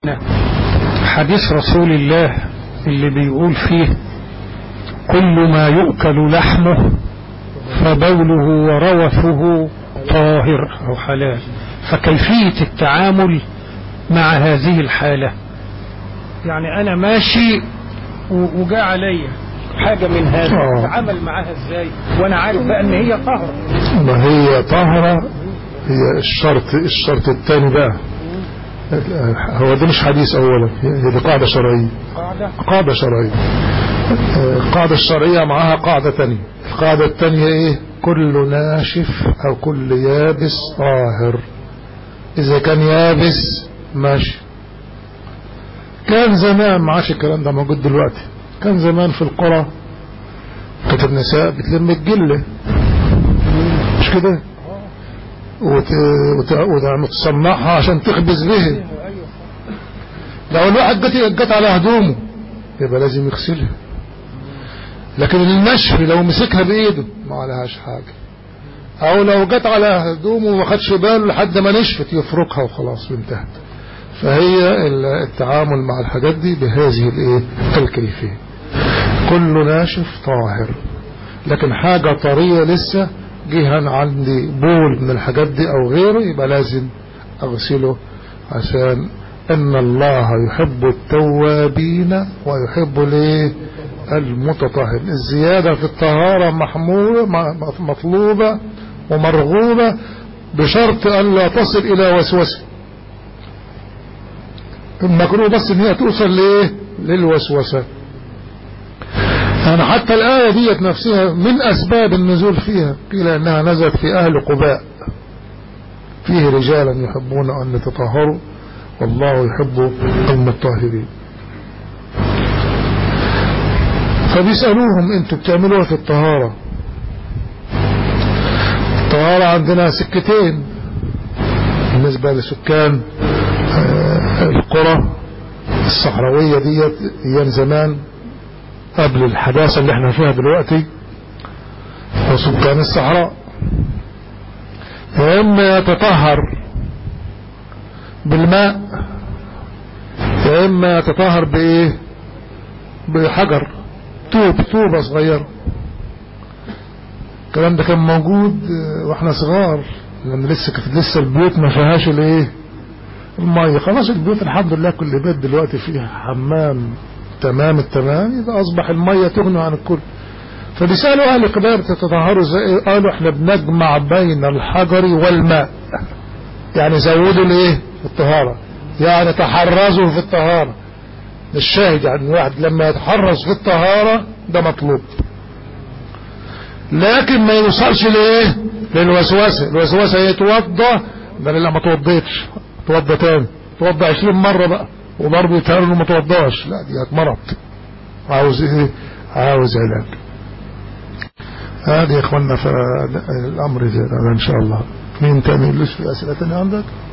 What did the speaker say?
حديث رسول الله اللي بيقول فيه كل ما يؤكل لحمه فبوله وروثه طاهر أو حلال فكيفية التعامل مع هذه الحالة يعني أنا ماشي وجاء عليا حاجة من هذا آه. اتعامل معاها ازاي وانا عارف بقى ان هي طهرة ما هي طهرة هي الشرط الشرط الثاني بقى هو ده مش حديث اولا هي دي قاعدة شرعية قاعدة قاعدة شرعية آه، القاعدة الشرعية معاها قاعدة تانية القاعدة التانية ايه كل ناشف او كل يابس طاهر اذا كان يابس ماشي كان زمان ما عادش الكلام ده موجود دلوقتي كان زمان في القرى كانت النساء بتلم الجلة مش كده وت... وت... وت... وتصنعها عشان تخبز به لو الواحد جت جت على هدومه يبقى لازم يغسلها لكن النشف لو مسكها بايده ما عليهاش حاجة او لو جت على هدومه وما خدش باله لحد ما نشفت يفركها وخلاص وانتهت فهي ال- التعامل مع الحاجات دي بهذه الايه الكيفية كل ناشف طاهر لكن حاجة طرية لسه جه أنا عندي بول من الحاجات دي او غيره يبقى لازم اغسله عشان ان الله يحب التوابين ويحب الايه المتطهر الزيادة في الطهارة محمولة م- مطلوبة ومرغوبة بشرط أن لا تصل إلى وسوسة المكروه بس ان هي توصل لايه للوسوسة يعني حتى الآية ديت نفسها من أسباب النزول فيها قيل أنها نزلت في أهل قباء فيه رجالا يحبون أن يتطهروا والله يحب المطهرين فبيسألوهم انتوا بتعملوها في الطهارة الطهارة عندنا سكتين بالنسبة لسكان آه، القرى الصحراوية ديت ايام زمان قبل الحداثة اللي احنا فيها دلوقتي وسكان الصحراء يا اما يتطهر بالماء يا اما يتطهر بايه بحجر طوب طوبة صغيرة الكلام ده كان موجود آه، واحنا صغار لما لسه كانت لسه البيوت ما فيهاش الايه المية خلاص البيوت الحمد لله كل بيت دلوقتي فيه حمام تمام التمام يبقى اصبح المية تغني عن الكل فبيسألوا اهل قبائل تتطهروا ازاي قالوا احنا بنجمع بين الحجر والماء يعني زودوا الايه الطهارة يعني تحرزوا في الطهارة الشاهد يعني الواحد لما يتحرز في الطهارة ده مطلوب لكن ما يوصلش لايه للوسوسة الوسوسة يتوضى ده لا ما توضيتش توضى تاني توضى 20 مرة بقى وبرضه يتهيأ انه ما توضاش لا دي مرض عاوز ايه عاوز علاج هذه يا اخوانا فالامر زي هذا ان شاء الله مين تاني لسه في اسئله تانية عندك